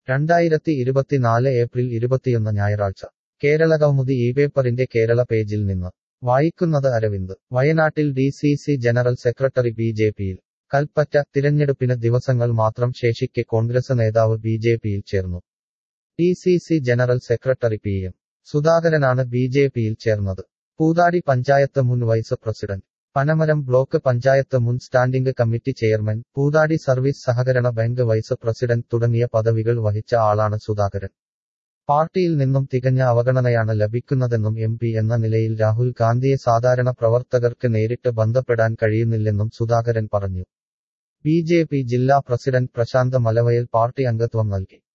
രണ്ടായിരത്തി ഇരുപത്തിനാല് ഏപ്രിൽ ഇരുപത്തിയൊന്ന് ഞായറാഴ്ച കേരള കൗമുദി ഈ പേപ്പറിന്റെ കേരള പേജിൽ നിന്ന് വായിക്കുന്നത് അരവിന്ദ് വയനാട്ടിൽ D C C general secretary B J പിയിൽ കൽപ്പറ്റ തിരഞ്ഞെടുപ്പിന് ദിവസങ്ങൾ മാത്രം ശേഷിക്കെ കോൺഗ്രസ് നേതാവ് ബി ജെ പിയിൽ ചേർന്നു D C C general secretary P M സുധാകരനാണ് ബി ജെ പിയിൽ ചേർന്നത് പൂതാടി പഞ്ചായത്ത് മുൻ vice president Panamaram block panchayat മുൻ standing committee chairman Poothadi service സഹകരണ ബാങ്ക് വൈസ് പ്രസിഡന്റ് തുടങ്ങിയ പദവികൾ വഹിച്ച ആളാണ് സുധാകരൻ പാർട്ടിയിൽ നിന്നും തികഞ്ഞ അവഗണനയാണ് ലഭിക്കുന്നതെന്നും എം പി എന്ന നിലയിൽ രാഹുൽ ഗാന്ധിയെ സാധാരണ പ്രവർത്തകർക്ക് നേരിട്ട് ബന്ധപ്പെടാൻ കഴിയുന്നില്ലെന്നും സുധാകരൻ പറഞ്ഞു ബി ജെ പി ജില്ലാ പ്രസിഡന്റ് പ്രശാന്ത് മലവയൽ പാർട്ടി അംഗത്വം നൽകി